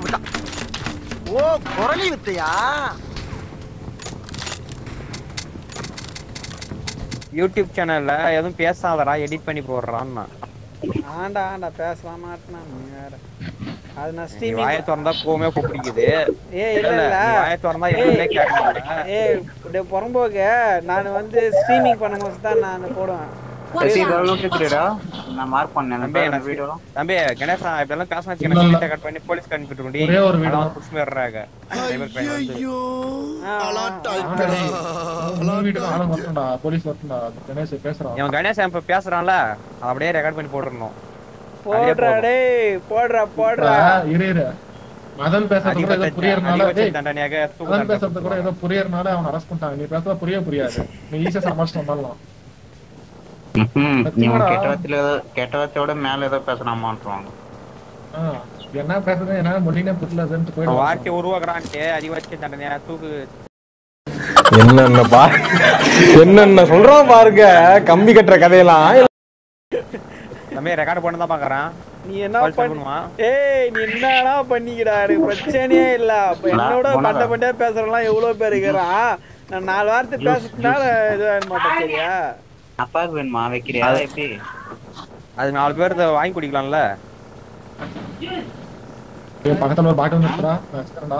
விட்டான். ஓ குரலி வித்தையா யூடியூப் சேனல்ல எதுவும் பேசாதடா எடிட் பண்ணி போடுறான்னா ஆண்டா ஆண்டா பேசலாம் மாட்டேனா நீ வேற அது நான் நீ ஸ்ட்ரீமிங் வாயை திறந்தா கோமே பிடிக்குது ஏய் இல்ல இல்ல நீ வாயை திறந்தா எதுவுமே கேட்க மாட்டேன் ஏய் இப்படி புறம்போக்கு நான் வந்து ஸ்ட்ரீமிங் பண்ணும்போது தான் நான் போடுவேன் சரி இதெல்லாம் லோக்கேட்டடா நான் மார்க் பண்ணேன் தம்பி அந்த எனக்கு வீடியோல தம்பி கணேசா இப்படிலாம் பேச வச்சு இல்ல, இல்ல. கட் பண்ணி போலீஸ் அனுப்பிட்டு ஒரே ஒரு வீடு அதான் தான். புடிச்சு போயிடுறாங்க சைபர் கிரைம் வந்து வீட்டு ஆளுங்க வரட்டும்டா போலீஸ் வரட்டும்டா கணேஷ் பேசுறான் இவன் கணேசன் இப்ப பேசுறான்ல அதை அப்படியே ரெக்கார்ட் பண்ணி போட்டுருணும் போடுறா டேய் போடுறா போடுறா இரு இரு மதன் பேசுறது கூட ஏதோ அதிகபட்ச புரியறனால அதிகபட்ச டேய், தண்டனையாக தூக்கு மதன் தண்டனை பேசுறது கூட ஏதோ புரியறனால அவன் அரெஸ்ட் பண்ணிட்டாங்க நீ பேசுறது புரிய புரியாது நீ ஈஸியா சமாளிச்சு வந்துடலாம் ம்ஹும். நீ சத்தியமாடா. கெட்ட வார்த்தையில ஏதோ கெட்ட வார்த்தையோட மேல ஏதோ பேசலாமான்றாங்க ஆ, என்ன பேசுறது என்ன மொழினே புரியலதுன்ட்டு அவன் போயிடுவான் வார்த்தை உருவாக்குறான்ட்டு அதிகபட்ச தண்டனையாக தூக்கு என்னென்ன பா என்னென்ன சொல்றான் பாருங்க கம்பி கட்டுற கதையெல்லாம் தம்பி ரெக்கார்ட் பண்ண தான் பாக்குறான் நீ என்ன Call பண்ண பண்ணுவான் ஏய் நீ என்னடா பண்ணிக்கடா எனக்கு பிரச்சனையே இல்ல அப்ப என்னோட போனாடா. பண்ட பண்டே பேசுறவங்களாம் எவ்வளவு பேர் இருக்கிறான் நான் நாலு வார்த்தை பேசுறதுனால இது ஆக மாட்டேன் சரியா அப்பாவுக்கு வேணுமா வைக்கிறியா அது- எப்படி அது நாலு பேர் இதை வாங்கி குடிக்கலாம்ல ஏய், பக்கத்துல ஒரு பாட்டில் நிறுத்துறா நான் வச்சுக்கிறேன்டா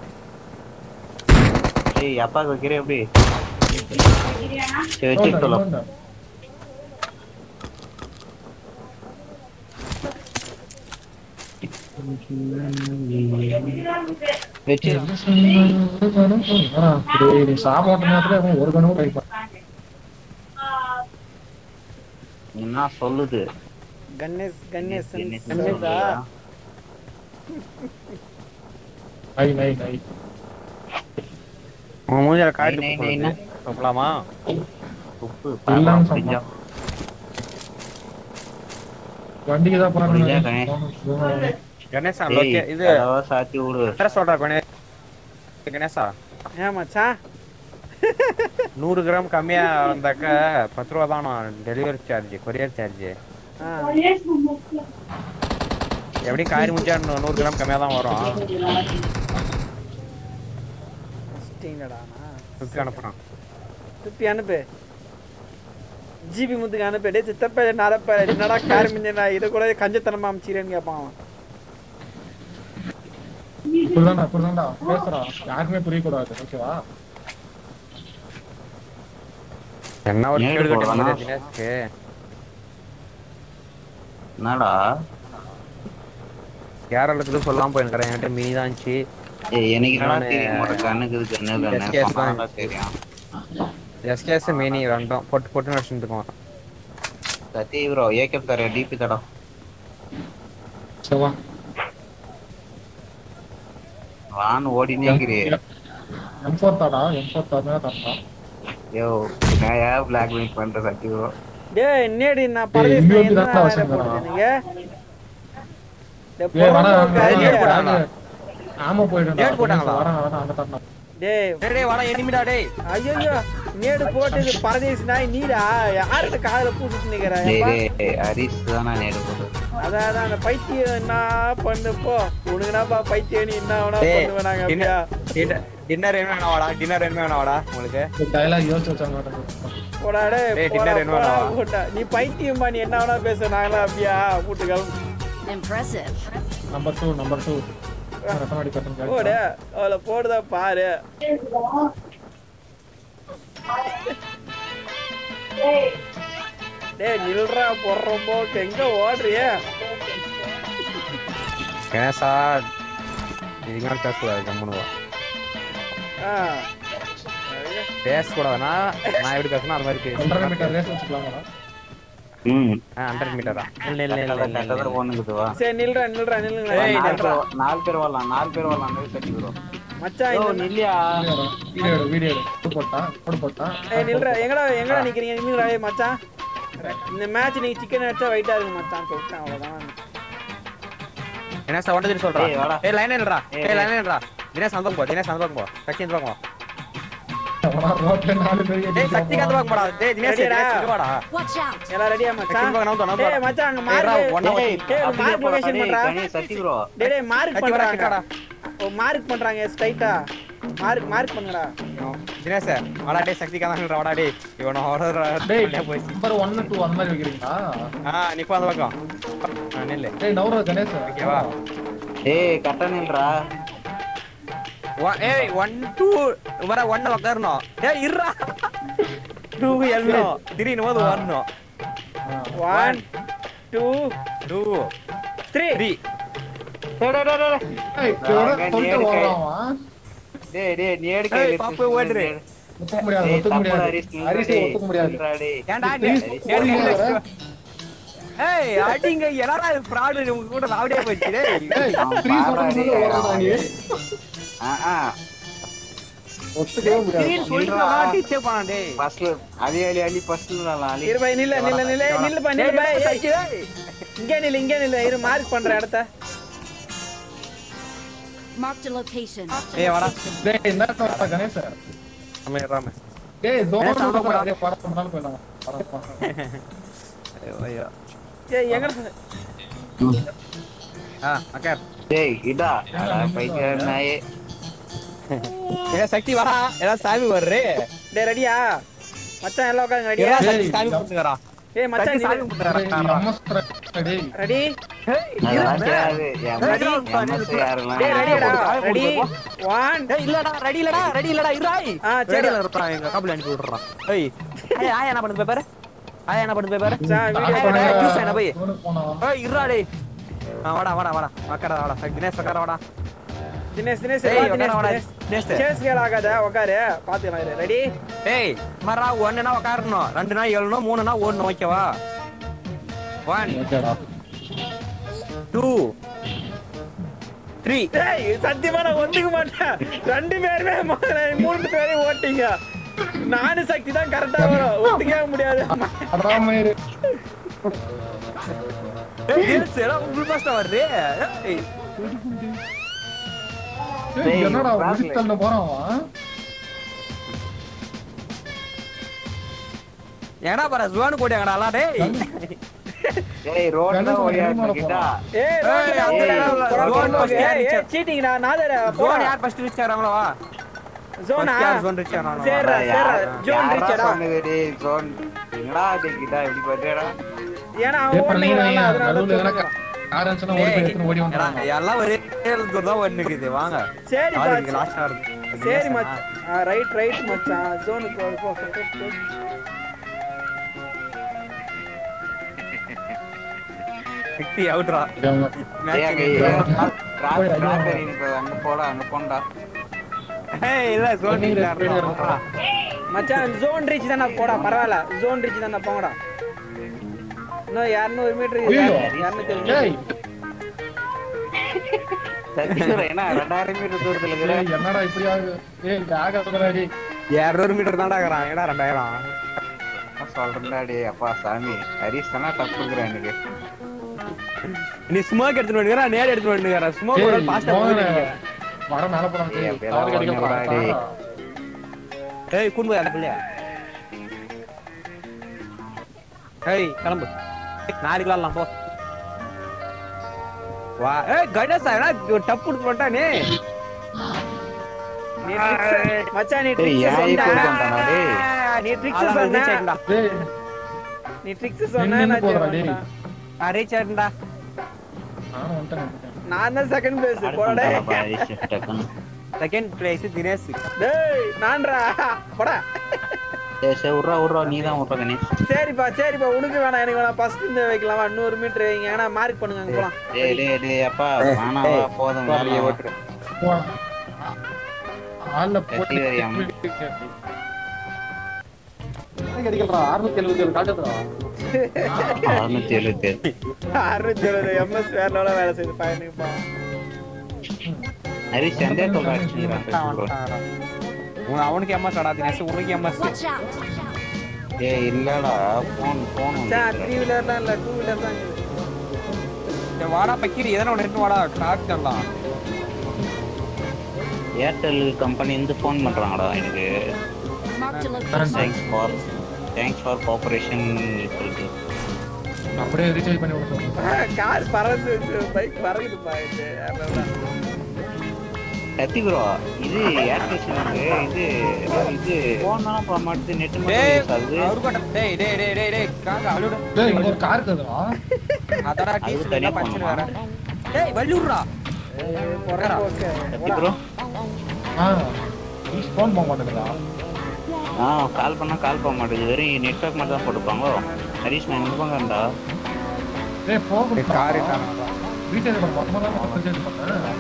ஏய் அப்பாவுக்கு வைக்கிறியா எப்படி சரி இன்னொன்னு, வச்சு சொல்லும் இன்னொன்னு. வச்சு ஆ, டேய், நீ சாப்பிட்ட நேரத்துல அவன் ஒரு கணவும் கை என்ன சொல்லுது கணேஷ் கணேஷ் என்ன கணேஷா சொல்லுதா? நை நை நை உன் மூஞ்சில நை, நை, நை, காய்ச்சி நை. சொல்லலாமா உப்பு எல்லாம் பாப்பா, சொன்னான். வண்டிக்கு தான் புரியல, போறாங்க கணேசா ஏய், லோக்கே இது கதவை சாத்தி விடு வேற சொல்றா கணேஷ் கணேசா ஏன் மச்சான் நூறு கிராம் கம்மியா வந்தாக்க பத்து ரூபா தானா டெலிவரி சார்ஜ் கொரியர் சார்ஜ் ஆ. எப்படி காரி முடிஞ்சா நூ- நூறு கிராம் கம்மியா தான் வரும் வச்சிட்டீங்கடா நான். சுத்தி அனுப்புறான் திருப்பி அனுப்பு ஜிபி முத்துக்கு அனுப்பு டேய் சித்தப்ப நரப்ப என்னடா கார் மிஞ்சனா இதை கூட கஞ்சத்தனமா அமைச்சிரேன்னு கேட்பான் அவன் இப்படிதான்டா இப்படிதான்டா பேசுறான் யாருக்குமே புரியக்கூடாது ஓகேவா என்ன ஒரு நேரு கேடு கட்ட போடுறானா? முடியாது தினேஷ்க்கு என்னடா கேரளத்துல சொல்லாம போயிருக்கிறேன் என்கிட்ட மினி தான் இருந்துச்சு ஏய் எனக்கு என்னடா நானு- தெரியும் உனக்கு கண்ணுக்கு இது கண்ணு இல்லைன்னு SKS தான். சொன்னாடா தெரியும் எஸ்கேஎஸ் மினி ரெண்டும் பொட்டு பொட்டு நடிச்சுருக்கோம் சத்தி ப்ரோ ஏகேப் தர டிபி தடா சரிவா வான்னு ஓடினேங்கிறே எம் ஃபோர் தாடா எம் ஃபோர் தானே தரா யோ நான் ஏன் பிளாக் மெயில் பண்ற சத்தி ப்ரோ டேய் என்னடி நான் ஏய், பரதேசி இங்க நான் வந்து என்ன தான்டா வேலை வச்சிருக்கானா? போடுறீங்க டேய் ஏய் வேணா பொறம்போக்கு அது ஐடியா. நேர் போட்டாங்களா? ஆமா போயிடும்டா நேர் போட்டாங்களா? வரேன் வரேன் அங்க தரணும் டேய் டேய் டேய் வாடா எனிமிடா டேய் ஐயோ நேடு போட்டு இது பரதேசி நாய் நீடா யார்கிட்ட காதுல பூசிட்டு நிக்கிற டேய் ஏப்பா? டேய் ஹரிஸ் தானே நேரு போடு அதான் அதான் அந்த பைத்தியம் என்ன பண்ணு போ உனக்கு என்னப்பா பைத்தியம் நீ என்ன வேணா டேய், பண்ணுவ நாங்க டின்னர் அப்படியா டின்னர் என்ன வேணா வாடா டின்னர் என்ன வேணா வாடா உங்களுக்கு டைலாக் யோசிச்சு வச்சாங்க போடா டேய் டேய், போடா, dinner என்ன போடா, வேணாவா? போடா. நீ பைத்தியம்பா நீ என்ன வேணா பேச நாங்களா அப்படியா கூட்டு கிளம்பு Impressive. Number two number two ரத்தனாடி கட்டன் போடு அவளை போடுதா பாரு டேய் நில்றா போடுறோம்போ எங்க ஓடுறிய கேசா இதுக்கு மேல பேசக்கூடாது கம்முனுவா ஆ பேசக்கூடாதுன்னா நான் எப்படி பேசணும் அது மாதிரி ஒன்றரை மீட்டர் பேசு ரேஸ் வச்சுக்கலாமாடா ம் ஹண்ட்ரட் மீட்டரா இல்ல இல்ல இல்ல கரெக்டா இல்ல கரெக்டா இல்ல போனுக்குது வா சரி நில்றா நில்றா நில்லுங்க ஏய், நாலு நில்றா. பேர் நாலு பேர் வரலாம் நாலு பேர் வரலாம் சத்தி ப்ரோ மச்சான் யோ இந்த நில்லியா வீடியோ எடு வீடியோ எடு போட்டு போட்டான் போட்டு போட்டான் ஏய் நில்றா எங்கடா எங்கடா நிக்கிறீங்க நில்லுங்கடா ஏய் மச்சான் இந்த மேட்ச் நீங்க சிக்கன் அடிச்சா வெயிட்டா இருக்கு மச்சான் சொல்லிட்டேன் அவ்வளவுதான் என்ன சார் ஒன்றரை சொல்றா ஏய், வாடா. ஏய் லைன் இல்லடா ஏய், ஏய் லைன் இல்லடா தினேஷ் அந்த பக்கம் போ தினேஷ் அந்த பக்கம் போ கட்சி இந்த பக்கம் போ அவனா ரோட்ல நாலு பேர் டேய் சக்தி காத்து பார்க்க போடா டேய் தினேஷ் ரெடிடா? தினேஷ் வாடா Watch out! எல்லாம் ரெடியா மச்சான் சக்தி பக்கம் நவுத்து, நவுத்து. டேய் மச்சான் அங்க டேய், ரா, மார்க் ஒண்ணா டேய், டேய் ஒரு அப்படியே மார்க் போடா, லொகேஷன் டேய், பண்றா கணேஷ், சத்தி bro. டேய் டேய் மார்க் சக்தி வாடா, பண்றாங்க சக்திடா. ஓ மார்க் பண்றாங்க ஸ்ட்ரைட்டா மார்க் மார்க் பண்ணுங்கடா தினேஷ் வாடா டேய் சக்தி காந்தாங்கடா வாடா டேய் இவன ஆர்டர் டேய் டேய் போய் நம்பர் ஒன்னு டூ அந்த மாதிரி வைக்கிறீங்களா ஆ நிப்பா அந்த பக்கம் ஆ நில்லு டேய் நவரா கணேஷ் ஓகேவா ஏய் கட்ட நில்றா ஒ- ஏய் ஒன் டூ வர ஒன்ன உட்காரணும் ஏய் இருடா டூ எல்லோ திடீர்னு போது வரணும் one two two three three டேய் டேய் டேய், டேய் ஏய் இவன வாங்க, சொல்லிட்டு நீ எடுக்க. வரான் டேய் டேய் நீ எடுக்க ஏய், இல்ல, பாப்பு, சும்மா ஓடுறே. இரு. ஒத்துக்க முடியாது டேய், ஒத்துக்க தப்புடா, முடியாது ஹரிஸ், நில்றா, ஹரிஸ் டேய். ஒத்துக்க முடியாது நில்றா, டேய். ஏன்டா நீ Please, ஏன்டா போறீங்க நீ- வர. ஏய் அடிங்க என்னடா இது fraud உங்க கூட ராவடியா போச்சு டேய் ஏய் அவன் த்ரீ பாடுறா, சொல்றது டேய், வரான்டா நீ ஆ, ஆ. ஒத்துக்கவே முடியாது திடீர்னு சொல்லிட்டு இல்லடா. டீச்சர் பண்ணா டேய் First ல அலி அலி அலி first ல நான் அலி. இரு பாய் நில்ல நில்ல நில்ல நில்லு பாய் நில்லு பாய் ஏய், சக்தி, ஏய். இங்க நில்லு இங்க நில்லு இரு மார்க் பண்ற இடத்த Marked a location. ஏய் வாடா டேய் என்ன சொல்றா கணேஷ் நம்ம ஏறாம டேய் ஏய், ஜோன் சொல்ல போடா. அப்படியே படம் பண்ணாலும் போயிடலாம் படம் பண்ணலாம். ஐயோ ஐயோ ஏய் எங்க ஆ அக்கா டேய், இதா. அட, பைத்தியக்கார நாயே. ஏ சக்தி வாடா ஏதா சாமி வர்றே டேய் ரெடியா மச்சான் எல்லாம் உட்காருங்க ரெடியா ஏதா டேய், சக்தி சாமி கும்பிட்டுக்கறா ஏய் மச்சான் சக்தி சாமி டேய், கும்பிட்டுக்கறா MS டேய் ரெடி அதெல்லாம் தெரியாது. என் Ready? MS யாரெல்லாம் டேய் ரெடிடா போடு, ரெடி போடு, 1 ஏய் இல்லடா ரெடி இல்லடா ரெடி இல்லடா இராய் ஆ, சரி. ரெடில இருப்பான் எங்க கபல அனுப்பி விடுறான் ஏய் ஏய் ஆயா என்ன பண்ணுது பாரு ஆயா என்ன பண்ணுது பாரு சார் ஆயா, வீடியோ டேய், juice என்ன போய் ஜோனுக்கு போனா ஏய் இருடா டேய் ஆ வாடா வாடா வாடா உட்காரா வாடா தினேஷ் உட்கார வாடா தினேஷ் தினேஷ் ஏய் வா, உட்கார வாடா தினேஷ் தினேஷ் சேஸ் கேள் ஆகாத உட்காரு பாத்துக்கலாம் இரு ரெடி ஏய் மரா ஒண்ணுனா உட்காரணும் ரெண்டுனா ஏழணும் மூணுனா ஓடணும் ஓகேவா ஒன் ஓகேடா டூ த்ரீ டேய் சத்தியமா நான் ஒத்துக்க மாட்டேன் ரெண்டு பேருமே ம- மூணு பேரையும் ஓட்டிங்க நானும் சக்தி தான் கரெக்டா வரும் ஒத்துக்கவே முடியாது அடாமயிரு தினேஷ் எல்லாம் உங்கள் பாஸ்டா வருது ஏய் ஏய், டேய், என்னடா class ல. முடித்தல்ல போறான் அவன்? ஏடா பாரு ஜுவானு போட்டியாங்கடா டேய் டேய், ரோட்ல கணேஷ் ஓடியாரு மேல கிட்டா. ஏய் ஏய், அந்த இடத்துல zone first யார் ஏய் reach சீட்டிங்டா நாதர ஜோன் யார் ஃபர்ஸ்ட் ரீச் ஆறாங்களோ வா ஜோனா First யார் zone reach ஆறாங்களோ சரி. வா. சேர்றா, யாரா- சேர்றா. ஜோன் யாரா ரீச்சடா. சொன்னது டேய், ஜோன். என்னடா டேய் கிட்டா இப்படி பண்றியாடா? ஏன்னா ஏய், அவன் அப்புறம் நீங்க ஓட்டினால வைங்க. அதனால நடுவுல எதனா சொல்றேன். car இருந்துச்சுன்னா ஓடி போய் எடுத்துன்னு ஓடி ஏடா, வந்துடுறாங்க. எல்லாம் ஒரே zone தான் ஒண்ணு இருக்குது வாங்க சரி யாரு பா இங்க last ஆ இருக்கு சரி மச்சான் ரைட் ரைட் மச்சான் ஜோனுக்கு போ, போ, போ, போ. சிக்ஸ்டி அவுட்ரா ஆமா. டேய், அங்க மேட்ச் கிராஸ் போய் கிராஸ் அடிவாங்க. ஏறி அங்க போடா அங்க போண்டா ஏய் இல்ல zone நீங்க reach speed ஆறா. ஆறா. மச்சான் ஜோன் ரீச் தானே போடா பரவாயில்ல ஜோன் ரீச் தானே போங்கடா இன்னும் இரநூறு மீட்டர் ஐயோ. இரநூத்தி ஏய், சத்தியமா என்ன ரெண்டாயிரம் மீட்டர் தூரத்துல இருக்கிற ஏய், என்னடா இப்படி ஆகுது ஏய் lag ஆகுதுடா டேய். இருநூறு மீட்டர் தான்டா இருக்கிறான் ஏடா ரெண்டாயிரம் சொல்றேன்டா டேய் அப்பா சாமி ஹரிஸ் தானே தப்பு இருக்கிறேன் எனக்கு நீ ஸ்மோக் எடுத்துட்டு வந்துக்கிறா நேர் எடுத்துட்டு வந்துக்கிறா ஸ்மோக் ஏய், ஒரு பாஸ்டா மோகனே, மரம் மேல போறான் ஏய், டேய். அப்படியெல்லாம் தவறு கிடைக்க ஒண்ணுடா போறான். டேய். ஏய் கூண்டு போய் அந்த பிள்ளையா ஏய் கிளம்பு நாளைக்கு விளாடலாம் போ வா ஏய் கணேஷ் என்ன டப்பு கொடுத்து போட்டா நீ நீ tricks- மச்சான் நீ டேய், ட்ரிக்ஸ் ஏன் சொன்ன இப்படி பண்றானா டேய்? நீ ட்ரிக்ஸ் அதான் சொன்ன reach ஆயிட்டா டேய், நீ ட்ரிக்ஸ் சொன்ன நின்னு நான் போதுடா, ஜெயிப்பேன். டேய். ரீச் ஆயிட்டா நானும் வந்துட்டேன் நினைக்கிறேன். நான் தான் செகண்ட் பிளேஸ் போடா அடுப்பா, ஹரிஸ் டக்குன்னு. செகண்ட் பிளேஸ் தினேஷ் டேய் நான்டா போடா சரி சரி விட்றா விட்றா நீ தான் விட்றா கணேஷ் சரிப்பா சரிப்பா உனக்கு வேணாம் எனக்கு வேணாம் ஃபர்ஸ்ட் இந்த வைக்கலாமா நூறு மீட்டர் வைங்க ஏன்னா மார்க் பண்ணுங்க அங்க போலாம் டேய் டேய் டேய் அப்பா வேணாம் வா, போதும் வேணாம். போறான். ஆள்ல கத்தி போட்டு வரியாம. எனக்கு அடிக்கலடா, 677 காட்டுதுடா. அறுநூத்தி எழுபத்தி ஏழு அறுநூத்தி எழுபது எம்எஸ் வேற லெவலில் வேலை செய்யுது பையனுக்குப்பா ஹரிஸ் எந்த சொல்றா உன் அவனுக்கு எம்எஸ் ஆடா தினேஷ் உனக்கு எம்எஸ் Watch out! ஏய் இல்லடா போன் போன் சார் த்ரீ வீலர்லாம் இல்லை டூ வீலர் தான் இருக்குது வாடா பக்கிரி எதனா ஒன்று எடுத்து வாடா கார் தரலாம் ஏர்டெல் கம்பெனி இருந்து போன் பண்றாங்கடா எனக்கு Marked a Current location. Thanks for thanks for cooperation சொல்லிட்டு அப்படியே ரீசார்ஜ் பண்ணி விட சொல்லுங்க கார் பறந்து பைக் பறக்குதுப்பா இது அதனால. சத்தி ப்ரோ இது ஏர்டெல் சிம்முக்கு இது இது போனாலும் போக மாட்டேது நெட் டேய் மட்டும் யூஸ் ஆகுது அவரு கூட டேய் டேய் டேய் டேய் டேய் காங்க அழுடு டேய் இங்க ஒரு கார் இருக்குதுடா அதடா அது டீசல் தனியா எல்லாம் பஞ்சர் பண்ணணுமா? வேற டேய் வள்ளியூர்ரா ஏய், பொறந்து போக்கு. சத்தி ப்ரோ ஆ ஃபோன் போக மாட்டேங்குதா ஆ கால் பண்ணா கால் போக மாட்டேங்குது வெறும் நெட்வொர்க் மட்டும் தான் போட்டுப்பாங்க ஹரிஷ் நான் எங்க பக்கம் இருந்தா டேய் போக கார் ரீசார்ஜ் பண்ண மொத்தமா தான் ரீசார்ஜ் பண்ணேன்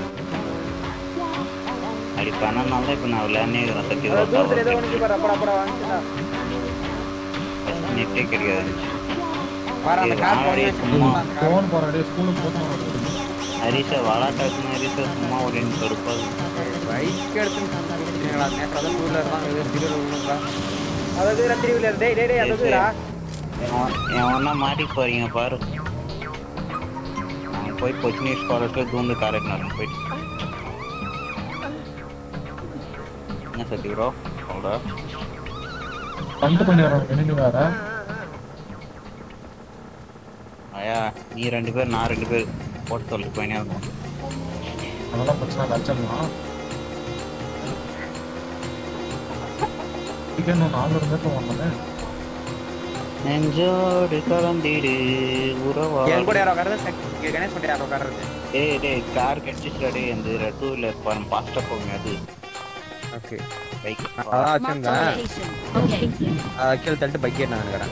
அப்படி பண்ணனால தான் இப்போ நான் விளையாடனே இருக்கிறேன் சத்தி அதான் தூரத்துல ஏதோ ப்ரோ ஒண்ணு பாரு அப்படா அப்படா வாங்கிச்சுடா நெட்டே கிடையாது வர அந்த கார் போய் சும்மா ஃபோன் போறேன் டேய் ஸ்கூலுக்கு போட்டு ஹரிஷா விளாட்டாச்சுன்னு ஹரிஷா சும்மா அப்படின்னு கடுப்பாது பைக் எடுத்து சந்தானிங்களா நேற்று அதான் டூ வீலர் தான் இது திருவிழா உள்ளதா அதாவது ராத்திரி வீலர் டேய் டேய் டேய் சரி, அதாவது ரா என் என் ஒன்றா மாட்டி போறீங்க பாரு நாங்கள் போய் கொச்சினி ஸ்காலர்ஸ்ல தூண்டு காலேஜ் நடந்து போயிட்டு என்ன சத்தி ப்ரோ சொல்ற பண்ட் பண்ணி வரோம் என்ன வேற ஐயா நீ ரெண்டு பேர் நான் ரெண்டு பேர் போட்டு சொல்லிட்டு போயினே இருக்கும் அதெல்லாம் பிரச்சனை லட்சம்லாம் இன்னும் நானூறு மீட்டர் வந்தேன் நெஞ்சோடு கலந்திடு உறவா என் கூட யாரோ உட்காருது கணேஷ் கூட யாரோ உட்காருது டேய் டேய் கார் கட்டிச்சுடா டேய் அந்த டூ வீலர் பாருங்க பாஸ்டா போங்க அது ஓகே பைக் அதான் Marked a வச்சிருந்தேன் location. Okay. கீழே தள்ளிட்டு பைக் நான் நினைக்கிறேன்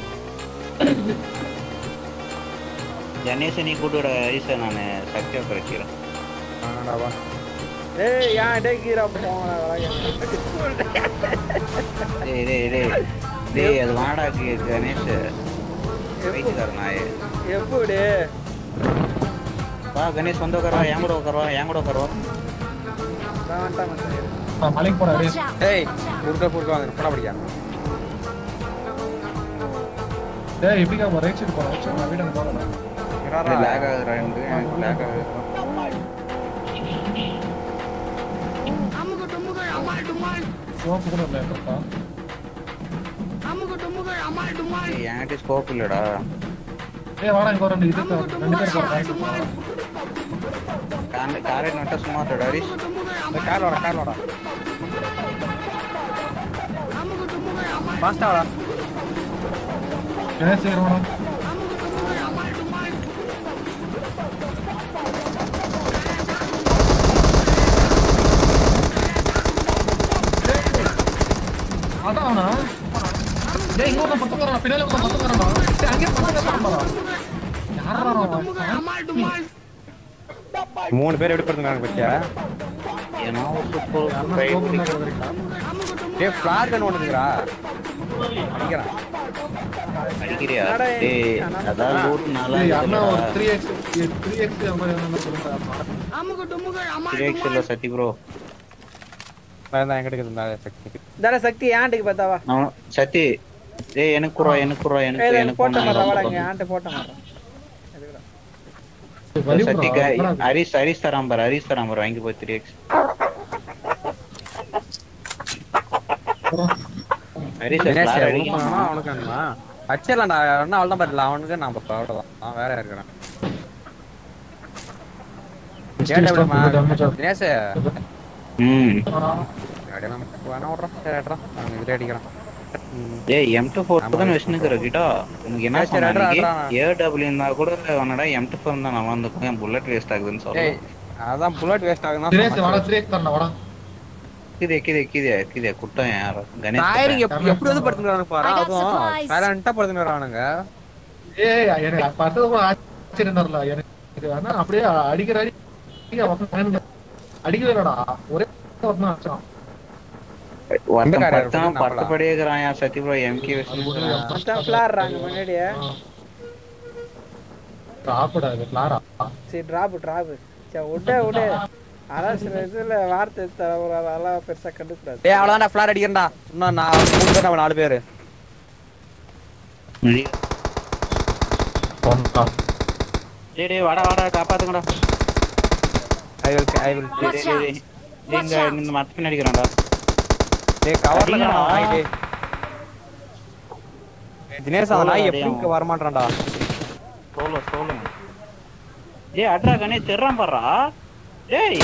கணேசன் நீ கூட்டு விட ஐசா நான் சக்தியா கிடைக்கிறேன் ஆனாடாவா டேய் ஏன் டேய் கீரா போங்கடா டேய் டேய் டேய் டேய் அது வாடா கி- கணேஷ் பைக்குதார் நாயே எப்படி வா கணேஷ் வந்து உட்காருவா என் கூட உட்காருவா என் கூட உட்காருவா நான் வந்துட்டேன் மச்சான். நான் மலைக்கு போறேன் Watch டேய் out. ஏய் குறுக்க குறுக்க வாங்க போடா படியா டேய் எப்படிக்கா போற ரைட் சைடு போறேன் ரைட் சைடு நான் வீடு அங்க போறேன் லேக் ஆகுதுடா எனக்கு எனக்கு லேக் ஆகுது சோப்பு கூட இல்லை கரெக்டா டேய், என்கிட்ட ஸ்கோப் இல்லடா டேய் வாடா இங்க ஒரு ரெண்டு இது இருக்கு. ரெண்டு பேர் போறோம் ரைட் போறோம் கார் காரை நட்டா சும்மா இருடா ஹரிஷ் இந்த கார் வாடா கார் வாடா ஃபாஸ்டா வாடா கணேஷ் சரி வாடா அதான் அவனா டேய் இங்க ஒரு பத்து வரான் பின்னால ஒரு பத்து வரான் டேய் அங்கே பத்து வரான் யாரா அவன் மூணு பேர் எப்படி படுத்துங்க பத்தியா ஏன்னா ஒரு சூப்பர் யாரா ஃபைட் சோப்பு இருந்தா கொடுக்குறீங்களா டேய் ஃபிளார் கன் ஒண்ணுங்கறா அடிக்கறேன் அடிக்கிறியா என்னடா டேய் அண்ணா, அதான் லூட் நல்லா டேய் அண்ணா ஒரு இருக்குல்ல 3x 3x அந்த மாதிரி என்ன சொல்லுங்க சிரேக்ஸ் இல்ல சத்தி ப்ரோ நான் தான் எங்கிட்ட இருந்தா சக்தி தாடா சக்தி ஏன்ட்டுக்கு பார்த்தாவா அவன் சத்தி டேய் எனக்கு குறா எனக்கு குறா எனக்கு ஏய் எனக்கு போட்ட மாட்டா வாடா இங்க ஒண்ணு ஏன்ட்டு போட்ட மாட்டா வலி சத்தி bro, கா- என்னடா ஹரிஷ் ஹரிஷ் தரான் பாரு ஹரிஷ் தரான் பாரு வாங்கி போய் three X bro? Harish Dinesh flash உனக்கு அடிக்கலாம். வேணுமா, அவனுக்கு வேணுமா அடிச்சிடலாம்டா அண்ணா அவள் தான் பாருல அவனுக்கு நான் பாப்பா அவ்வளோதான் நான் வேற இருக்கிறேன் ஏன்டா Stop இப்படிமா? பண்ணி damage ஆகுது. தினேஷ் ம் அப்படியே நம்ம வேணா விட்றோம் சரி அட்றோம் அவனுக்கு இதுல அடிக்கிறான் ஏய் எம் டூ ஃபோர் தான் வச்சுனுக்குற கிட்டா உனக்கு என்ன சரி, அட்ரா, அட்ரா. சொன்னாங்க ஏடபிள்யூ இருந்தா கூட அவனடா எம் டூ ஃபோர் தான் நல்லா இருந்திருக்கும் என் புல்லட் வேஸ்ட் ஆகுதுன்னு ஏய் சொல்றேன் அதான் புல்லட் வேஸ்ட் ஆகுதுன்னா தினேஷ் வாடா 3x தரணும் வாடா கிதே கிதே கிதே கிதே குட்டம் யார் கணேஷ் டயரிங் குட்டம். எப்படி எப்படி வந்து படுத்துக்கிறானு பாரு I got அதுவும் supplies. சைலண்டா படுத்துக்கிறானுங்க ஏய் எனக்கு பார்த்தது கூட ஆச்சரியம் தரல எனக்கு வேணா அப்படியே அடிக்கிற அடி அவன் அடிக்கவே இல்லடா ஒரே ஒருத்தன் அடிச்சான் ஒருத்தன் காரர் பத்தான் நம்பலாம். பட்டப்படியே இருக்கிறான் சத்தி ப்ரோ எம்கே வச்சுன்னு மச்சான் ஃபிளார்றாங்க முன்னாடியே சாப்பிடா இது கிளாரா சரி டிராப் டிராப் சரி விட விடு அதான் சில இதுல வார்த்தை தவிர அதெல்லாம் பெருசா கண்டுக்கூடாது டேய் அவ்வளவுதான் ஃபிளார் அடிக்கிறேன்டா இன்னும் நான் மூணு பேர் நம்ம நாலு பேரு டேய் டேய் வாடா வாடா காப்பாத்துங்கடா ஐ வில் ஐ வில் டேய், டேய், டேய், டேய், இங்க இந்த மரத்து பின்னாடி இருக்கிறான்டா டேய் கவர்ல அடிங்கடா. டேய் தினேஷ் அந்த நாய் சோலோ எப்படி அடியான். வரமாட்டான்டா சோலோ சோலோ டேய் அட்ரா கணே தெர்றான் பாறா டேய்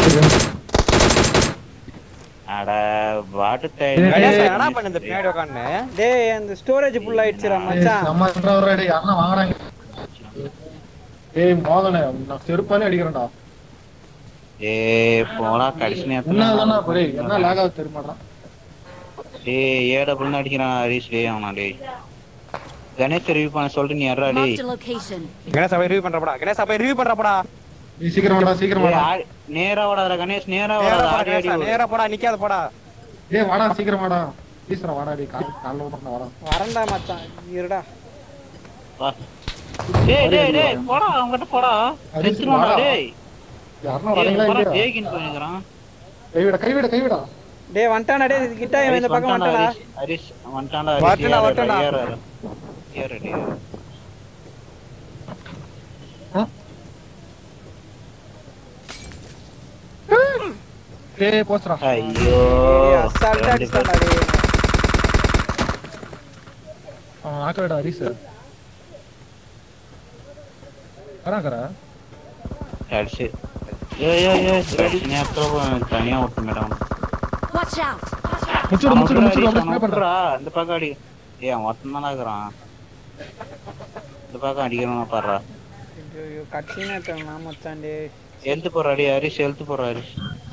அட பாட்டு கணேஷ் என்னடா பண்ண இந்த பின்னாடி உட்காந்து டேய் அந்த ஸ்டோரேஜ் ஃபுல் ஆயிடுச்சுடா ஏய், மச்சான் செம்ம introvert டேய், யாருன்னா வாங்குறாங்க ஏய் மோகனே நான் செருப்பாலே அடிக்கிறேன்டா ஏய் போடா கடைசி என்ன நேரத்துல போய் என்ன லேக் ஆகுது தெரியுமாடா டேய் ஏ டபுள்னு அடிக்கிறான் ஹரிஷ் டேய் அவனா டேய் கணேஷ் ரிவ்யூ பண்ண சொல்லிட்டு நீ யாரா டேய் Marked a location. கணேஷ் போய் ரிவ்யூ பண்றப்படா கணேஷ் போய் ரிவ்யூ பண்றப்படா நீ சீக்கிரம் வாடா சீக்கிரம் டேய், வாடா ஆ- நேரா வாடாதடா கணேஷ் நேரா நேரா வாடாத போடா ஆடி ஆடி கணேஷா, நேரா போடா நிக்காத போடா ஏய் வாடா சீக்கிரம் வாடா ஈஸ்வரா வாடா டேய் கால் கால்ல விட்டுறேன் வாடா வரண்டா மச்சான் இருடா வா டேய் டேய் டேய் போடா அவங்கிட்ட போடா ஹரிஷ், செத்துருவான்டா வாடா. டேய் யாருன்னா டேய் வரீங்களா போடா இல்லையா ஜெயிக்கின்னு போயிருக்கிறான் கைவிட கைவிட கைவிடா டேய் வந்துட்டானா டேய் கிட்ட இவன் இந்த பக்கம் வந்துட்டானா ஹரிஷ் ஹரிஷ் வந்துட்டான்டா வரட்டுடா, ஹரிஷ் வரட்டுடா. ஏறு ஏறு ஏறு ஏறு டேய் போச்சுடா ஐயோ ஏய் அசால்ட்டா அடிச்சான்டா டேய் அவன் ஆக்கடா ஹரிஸ் வராங்கடா அடிச்சு ஏய் ஏய் ஏய் கடைசி நேரத்துல தனியா விட்டு மேடம் Watch out! முச்சுடு முச்சுடு முச்சுடு வந்து ஸ்ப்ரே பண்றா இந்த பக்கம் அடி ஏய் அவன் ஒருத்தன் தானே இருக்கிறான் இந்த பக்கம் அடிக்கணும் பாடுறா ஐயோ கட்சி நேரத்துல நான் மச்சான் டேய் எழுத்து போற அடி ஹரிஷ் எழுத்து போற ஹரிஷ்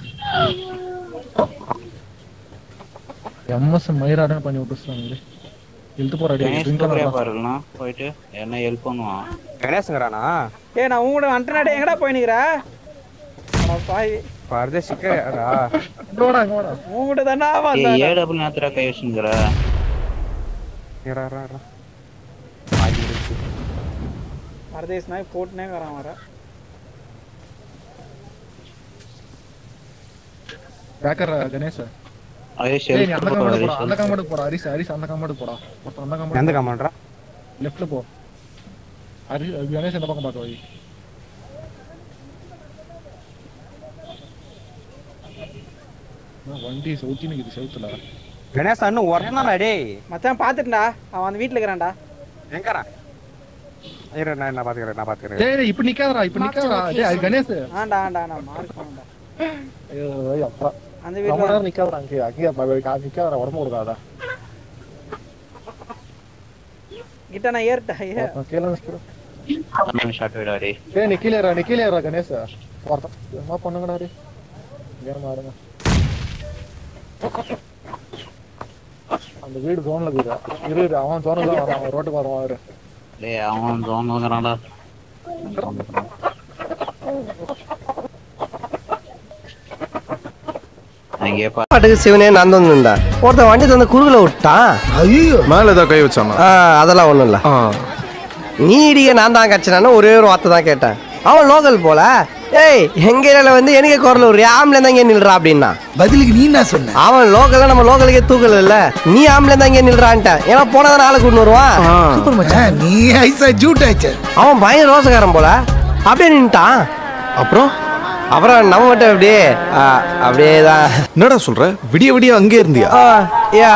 எம்எஸ் மயிராடன் பண்ணி விட்டுறாங்க இழுத்து போற அடி கணேஷ் drink கூப்பிடுறியா பண்ணலாம். பாருங்களா போயிட்டு என்ன ஹெல்ப் பண்ணுவான் கணேஷ்ங்கிறானா ஏய் நான் உன் கூட வந்துட்டேனா டேய் எங்கடா போயினுக்குற அட பாய் பரதே சிக்கரா இங்க வாடா இங்க வாடா உன் கூட தானா ஏய் வந்தான் ஏ டபுள் நேரத்துல கை வச்சுங்கிற இரா இரா இரா பரதேஷ் நாய் போட்டுனே வரான் வர பேக்கர் கணேஷ் ஹரிஷ் ஏய் நீ ஹெல்ப் அந்த போற காமெடி போடா அந்த ஹரிஷ் காமெடி போடா ஹரிஸ் ஹரிஸ் அந்த காமெடி போடா ஒருத்தன் அந்த எந்த காமெடி கமாண்ட்ரா லெஃப்ட்ல போ ஹரி கணேஷ் இந்த பக்கம் பார்க்க வை நான் வண்டி சவுத்தி நிக்குது செவுத்துல கணேஷ் அண்ணன் ஒருத்தனா டேய் மச்சான் பாத்துட்டா அவன் அந்த வீட்ல இருக்கிறான்டா எங்கடா இரு நான் நான் பாத்துக்கிறேன் நான் பாத்துக்கிறேன் டேய் டேய், இப்ப நிக்காதடா இப்ப நிக்காதடா டேய் அது கணேஷ் ஆண்டா ஆண்டா நான் மார்க் பண்ணடா ஐயோ ஐயோ, அப்பா அந்த ரொம்ப வீட்ல நேரம் நிக்காதடா அங்கே அங்கே ப- நிக்காதடா உடம்பு கொடுக்காதா கிட்ட நான் ஏறிட்டா ஏ கீழே ஷாட் விடா டேய் டேய் நீ கீழே ஏறா நீ கீழே ஏறா கணேஷ் ஒருத்தன் என்ன பண்ணுங்கடா டேய் வேற ஆடுங்க அந்த வீடு ஜோன்ல இருக்குதா இரு இரு, அவன் ஜோனுக்கு தான் வரான் அவன் ரோட்டுக்கு வருவான் இரு டேய் அவன் ஜோன் வந்துறான்டா அங்கே பா பாட்டுக்கு சிவனே நான் தந்துருந்தா ஒருத்தன் வண்டி தந்து குறுகுல விட்டான் ஐயோ மேல ஏதாவது கை வச்சானா ஆ, அதெல்லாம் ஒண்ணும் இல்ல ஆ நீ இடிக்க நான் தான் கட்சினான்னு ஒரே ஒரு வார்த்தை தான் கேட்டேன் அவன் லோக்கல் போல ஏய் எங்க ஏரியால வந்து எனக்கு குரல் ஒரு ஆம்பளை தான் இங்கே நில்றா அப்படின்னா பதிலுக்கு நீ என்ன சொன்ன அவன் லோக்கல்ல நம்ம லோக்கலுக்கே தூக்கல இல்ல நீ ஆம்பளை தான் இங்கே நில்றான்ட்டேன் ஏன்னா போனதான் ஆளை கூட்டு வருவான் சூப்பர் மச்சான் நீ ஐசா ஜூட் ஆயிச்சு அவன் பயங்கர ரோசக்காரன் போல அப்படியே நின்ட்டான் அப்புறம் அப்புறம் நம்ம மட்டும் அப்படியே ஆ, அப்படியே தான் என்னடா சொல்ற விடிய விடிய அங்கே இருந்தியா ஆ, யா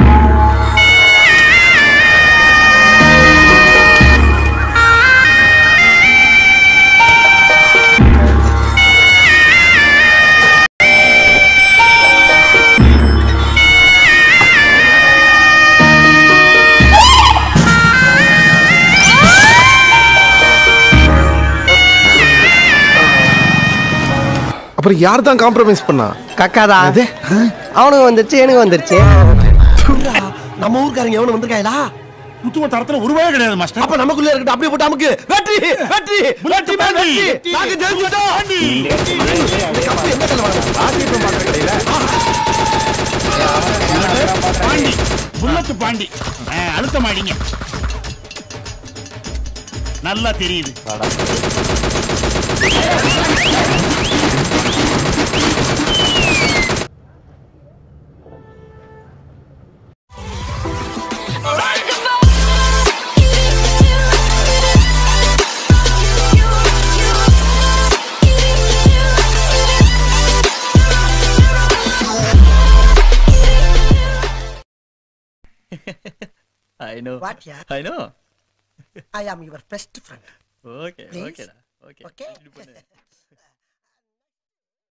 அப்புறம் யார் தான் காம்ப்ரமைஸ் பண்ணா கக்காதான் அவனுக்கு வந்துருச்சு எனக்கு வந்துருச்சு நம்ம ஊர்க்காரங்க எவனும் வந்திருக்காங்களா புத்துவ தரத்துல உருவாக கிடையாது மாஸ்டர் அப்ப நமக்குள்ள இருக்கட்டும் அப்படியே போட்டு அமுக்கு வெற்றி வெற்றி வெற்றி மேல் வெற்றி நாங்க ஜெயிச்சிட்டோம் கப்பு எந்த கல்ல வாங்க ராஜீவ் பாக்குற கடையில பாண்டி புல்லத்து பாண்டி ஆ, அழுத்த மாடிங்க நல்லா தெரியுது I know What, yeah? I know I am your best friend okay Please? ஓகேடா ஓகே Okay? இது பண்ணு